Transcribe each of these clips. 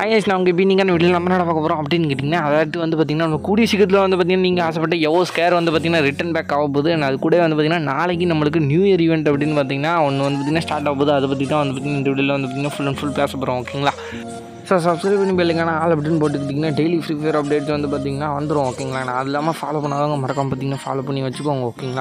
ஹாயஸ் நான் உங்கள் இப்போ நீங்கள் வீட்டில் நம்ம என்ன பார்க்க போகிறோம் அப்படின்னு கேட்டிங்கன்னா அதாவது வந்து பார்த்திங்கன்னா நம்ம கூடிய சீக்கிரத்தில் வந்து பார்த்திங்கன்னா நீங்கள் ஆசைப்பட்ட எவோ ஸ்கேர் வந்து பார்த்திங்கன்னா ரிட்டன் பேக் ஆக போகுது and அது கூட வந்து பார்த்திங்கன்னா நாளைக்கு நம்மளுக்கு நியூ இயர் ஈவெண்ட் அப்படின்னு பார்த்திங்கன்னா ஒன்று வந்து பார்த்திங்கன்னா ஸ்டார்ட் ஆக போகுது அதை பற்றி தான் வந்து பார்த்திங்கன்னா இந்த வீடியோவில் வந்து பார்த்திங்கன்னா ஃபுல் அண்ட் ஃபுல் பேச போகிறோம் ஓகேங்களா ஸோ சப்ஸ்கிரைப் பண்ணி பெல்லுங்கான ஆள் அப்படின்னு போட்டுக்கிட்டிங்கன்னா டெய்லி ஃப்ரீ ஃபயர் அப்டேட்ஸ் வந்து பார்த்திங்கன்னா வந்துடும் ஓகேங்களா நான் அது இல்லாமல் ஃபாலோ பண்ணாதவங்க மறக்காம பார்த்திங்கன்னா ஃபாலோ பண்ணி வச்சுக்கோங்க ஓகேங்களா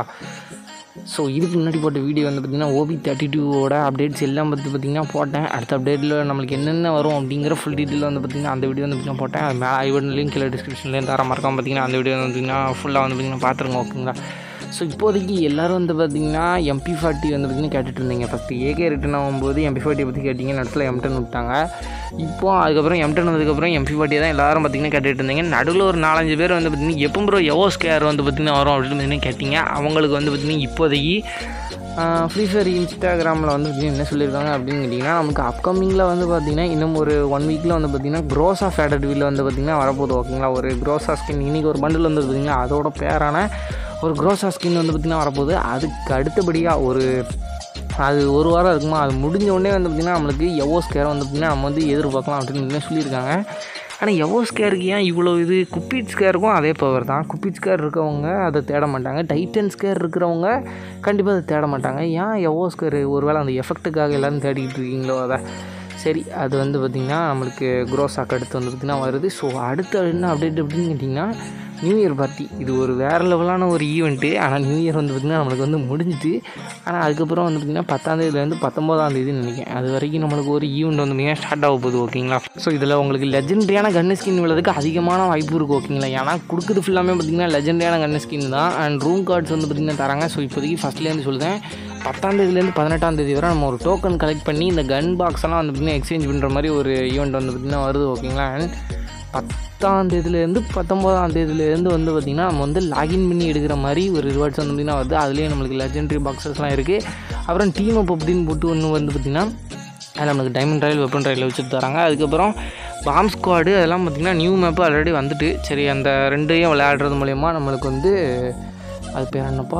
ஸோ இதுக்கு முன்னாடி போட்ட வீடியோ வந்து பார்த்திங்கன்னா ஓபி தேர்ட்டி டூவோட அப்டேட்ஸ் எல்லாம் பற்றி பார்த்திங்கன்னா போட்டேன் அடுத்த அப்டேட்டில் நம்மளுக்கு என்னென்ன வரும் அப்படிங்கிற ஃபுல் டீட்டெயில் வந்து பார்த்திங்கன்னா அந்த வீடியோ வந்து பார்த்திங்கன்னா போட்டேன் அது மேலே ஐவன் லிங்க் கீழே டிஸ்கிரிப்ஷன்லேயும் தர மறக்காம பார்த்திங்கன்னா அந்த வீடியோ வந்து பார்த்திங்கன்னா ஃபுல்லாக வந்து பார்த்திங்கன்னா பார்த்துருங்க ஓகேங்களா ஸோ இப்போதைக்கு எல்லோரும் வந்து பார்த்திங்கன்னா எம்பி ஃபார்ட்டி வந்து பார்த்திங்கன்னா கேட்டுட்டு இருந்தீங்க ஃபஸ்ட்டு ஏகே ரிட்டன் ஆகும்போது எம்பி ஃபார்ட்டியை பற்றி கேட்டிங்க இடத்துல எம்டன் விட்டாங்க இப்போ அதுக்கப்புறம் எம்டன் வந்ததுக்கப்புறம் எம்பி ஃபார்ட்டி தான் எல்லாரும் பார்த்திங்கன்னா கேட்டுட்டு இருந்தீங்க நடுவில் ஒரு நாலஞ்சு பேர் வந்து பார்த்திங்கன்னா எப்போ ப்ரோ எவோ ஸ்கேர் வந்து பார்த்திங்கன்னா வரும் அப்படின்னு பார்த்திங்கன்னா கேட்டிங்க அவங்களுக்கு வந்து பார்த்திங்கன்னா இப்போதைக்கு ஃப்ரீ ஃபயர் இன்ஸ்டாகிராமில் வந்து பார்த்திங்கன்னா என்ன சொல்லியிருக்காங்க அப்படின்னு கேட்டிங்கன்னா நமக்கு அப்கமிங்கில் வந்து பார்த்திங்கன்னா இன்னும் ஒரு ஒன் வீக்கில் வந்து பார்த்திங்கன்னா க்ரோஸா ஃபேடட் வீல் வந்து பார்த்திங்கன்னா வரப்போகுது ஓகேங்களா ஒரு க்ரோஸா ஸ்கின் இன்றைக்கி ஒரு பண்டில் வந்து பார்த்திங்கன்னா அதோட பேரான ஒரு க்ரோஸா ஸ்கின் வந்து பார்த்திங்கன்னா வரப்போகுது அதுக்கு அடுத்தபடியாக ஒரு அது ஒரு வாரம் இருக்குமா அது முடிஞ்ச உடனே வந்து பார்த்திங்கன்னா நம்மளுக்கு எவ்வளோ ஸ்கேரை வந்து பார்த்திங்கன்னா நம்ம வந்து எதிர்பார்க்கலாம் அப்படின்னு சொல்லியிருக்காங்க ஆனால் எவ்வளோ ஸ்கேருக்கு ஏன் இவ்வளோ இது குப்பிட் ஸ்கேருக்கும் அதே பவர் தான் குப்பிட் ஸ்கேர் இருக்கவங்க அதை தேட மாட்டாங்க டைட்டன் ஸ்கேர் இருக்கிறவங்க கண்டிப்பாக அதை தேட மாட்டாங்க ஏன் எவ்வளோ ஸ்கேர் ஒருவேளை அந்த எஃபெக்ட்டுக்காக எல்லோரும் தேடிக்கிட்டு இருக்கீங்களோ அதை சரி அது வந்து பார்த்திங்கன்னா நம்மளுக்கு க்ரோஸாக்கு அடுத்து வந்து பார்த்திங்கன்னா வருது ஸோ அடுத்து என்ன அப்டேட் அப்படின்னு கேட்டிங்கன்னா நியூ இயர் பார்ட்டி இது ஒரு வேறு லெவலான ஒரு ஈவெண்ட்டு ஆனால் நியூ இயர் வந்து பார்த்திங்கன்னா நம்மளுக்கு வந்து முடிஞ்சிட்டு ஆனால் அதுக்கப்புறம் வந்து பார்த்திங்கன்னா பத்தாந்தேதியிலேருந்து பத்தொம்போதாந்தேதின்னு நினைக்கிறேன் அது வரைக்கும் நம்மளுக்கு ஒரு ஈவெண்ட் வந்து பார்த்திங்கன்னா ஸ்டார்ட் ஆக போகுது ஓகேங்களா ஸோ இதில் உங்களுக்கு லெஜெண்டரியான கன்னு ஸ்கின் விழுறதுக்கு அதிகமான வாய்ப்பு இருக்குது ஓகேங்களா ஏன்னா கொடுக்குறது ஃபுல்லாமே பார்த்திங்கன்னா லெஜெண்டரியான கன்னு ஸ்கின் தான் அண்ட் ரூம் கார்ட்ஸ் வந்து பார்த்திங்கன்னா தராங்க ஸோ இப்போதைக்கு ஃபஸ்ட்லேருந்து சொல்லுதேன் பத்தாந்தேதியிலேருந்து பதினெட்டாம் தேதி வரை நம்ம ஒரு டோக்கன் கலெக்ட் பண்ணி இந்த கன் பாக்ஸ் எல்லாம் வந்து பார்த்திங்கன்னா எக்ஸ்சேஞ்ச் பண்ணுற மாதிரி ஒரு ஈவெண்ட் வந்து பார்த்திங்கன்னா வருது ஓகேங்களா அண்ட் பத்தாம் தேதியிலேருந்து பத்தொம்போதாம் தேதியிலேருந்து வந்து பார்த்திங்கன்னா நம்ம வந்து லாகின் பண்ணி எடுக்கிற மாதிரி ஒரு ரிவார்ட்ஸ் வந்து பார்த்திங்கன்னா வருது அதுலேயே நம்மளுக்கு லெஜெண்டரி பாக்ஸஸ்லாம் இருக்குது அப்புறம் டீம் அப் அப்படின்னு போட்டு ஒன்று வந்து பார்த்திங்கன்னா அது நம்மளுக்கு டைமண்ட் ராயல் வெப்பன் ராயல் வச்சுட்டு தராங்க அதுக்கப்புறம் பாம் ஸ்குவாடு அதெல்லாம் பார்த்திங்கன்னா நியூ மேப்பு ஆல்ரெடி வந்துட்டு சரி அந்த ரெண்டையும் விளையாடுறது மூலயமா நம்மளுக்கு வந்து அது பேர் என்னப்பா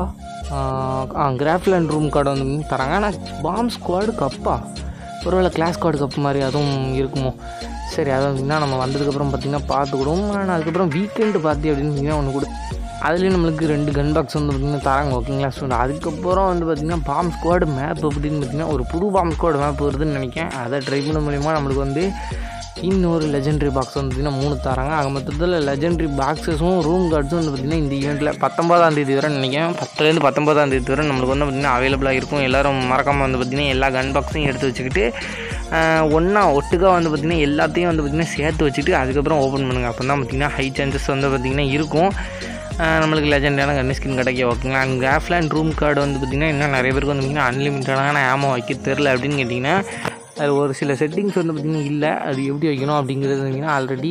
ஆ கிராஃப்லேண்ட் ரூம் கார்டு வந்து தராங்க ஆனால் பாம் ஸ்குவாடு கப்பா ஒருவேளை கிளாஸ் கார்டு கப் மாதிரி அதுவும் இருக்குமோ சரி அதை பார்த்திங்கன்னா நம்ம வந்ததுக்கப்புறம் பார்த்திங்கன்னா பார்த்துக்கிடுவோம் ஆனால் அதுக்கப்புறம் வீக்கெண்டு பார்த்தி அப்படின்னு பார்த்திங்கன்னா ஒன்று கூட அதுலேயும் நம்மளுக்கு ரெண்டு கன் பாக்ஸ் வந்து பார்த்திங்கன்னா தராங்க ஓகேங்களா ஸோ அதுக்கப்புறம் வந்து பார்த்திங்கன்னா பாம் ஸ்குவாடு மேப் அப்படின்னு பார்த்திங்கன்னா ஒரு புது பாம் ஸ்குவாடு மேப் வருதுன்னு நினைக்கிறேன் அதை ட்ரை பண்ண மூலிமா நம்மளுக்கு வந்து இன்னொரு லெஜெண்டரி பாக்ஸ் வந்து பார்த்திங்கன்னா மூணு தராங்க ஆக மொத்தத்தில் லெஜெண்டரி பாக்ஸஸும் ரூம் கார்ட்ஸும் வந்து பார்த்திங்கன்னா இந்த ஈவெண்ட்டில் பத்தொம்பதாம் தேதி வரை நினைக்கிறேன் பத்துலேருந்து பத்தொம்பதாம் தேதி வரை நம்மளுக்கு வந்து பார்த்திங்கன்னா அவைலபிளாக இருக்கும் எல்லோரும் மறக்காமல் வந்து பார்த்திங்கன்னா எல்லா கன் பாக்ஸையும் எடுத்து வச்சுக்கிட்டு ஒன்றா ஒட்டுக்காக வந்து பார்த்திங்கன்னா எல்லாத்தையும் வந்து பார்த்திங்கன்னா சேர்த்து வச்சுட்டு அதுக்கப்புறம் ஓப்பன் பண்ணுங்கள் அப்போ தான் பார்த்திங்கன்னா ஹை சான்சஸ் வந்து பார்த்திங்கன்னா இருக்கும் நம்மளுக்கு லெஜெண்டான கன் ஸ்கின் கிடைக்கும் ஓகேங்களா அண்ட் கிராஃப்லேண்ட் ரூம் கார்டு வந்து பார்த்திங்கன்னா இன்னும் நிறைய பேருக்கு வந்து பார்த்திங்கன்னா அன்லிமிட்டடான ஆமோ வைக்க தெரில அப்படின்னு கேட்டிங்கன்னா அது ஒரு சில செட்டிங்ஸ் வந்து பார்த்திங்கன்னா இல்லை அது எப்படி வைக்கணும் அப்படிங்கிறது பார்த்திங்கன்னா ஆல்ரெடி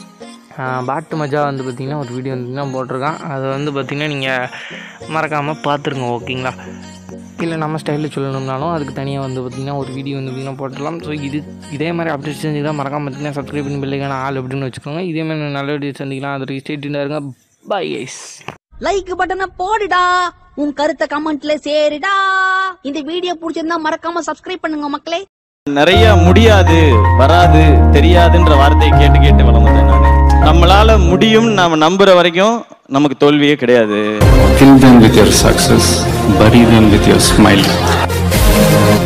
பாட்டு மஜா வந்து பார்த்திங்கன்னா ஒரு வீடியோ வந்து போட்டிருக்கான் அதை வந்து பார்த்திங்கன்னா நீங்கள் மறக்காமல் பார்த்துருங்க ஓகேங்களா இல்லை நம்ம ஸ்டைலில் சொல்லணும்னாலும் அதுக்கு தனியாக வந்து பார்த்திங்கன்னா ஒரு வீடியோ வந்து பார்த்திங்கன்னா போட்டுடலாம் ஸோ இது இதே மாதிரி அப்டேட் செஞ்சுக்கலாம் மறக்காம பார்த்திங்கன்னா சப்ஸ்கிரைப் பண்ணி பிள்ளைக்கான ஆள் அப்படின்னு வச்சுக்கோங்க இதே மாதிரி நல்ல வீடியோ சந்திக்கலாம் அது ஸ்டேட்டாக இருங்க பை கைஸ் லைக் பட்டனை போடுடா உன் கருத்தை கமெண்ட்ல சேருடா இந்த வீடியோ பிடிச்சிருந்தா மறக்காம சப்ஸ்கிரைப் பண்ணுங்க மக்களே நிறைய முடியாது வராது தெரியாதுன்ற வார்த்தையை கேட்டு கேட்டு வளர்ந்தேன் நான் நம்மளால முடியும் நாம நம்புற வரைக்கும் நமக்கு தோல்வியே கிடையாது Kill them with your success, bury them with your smile.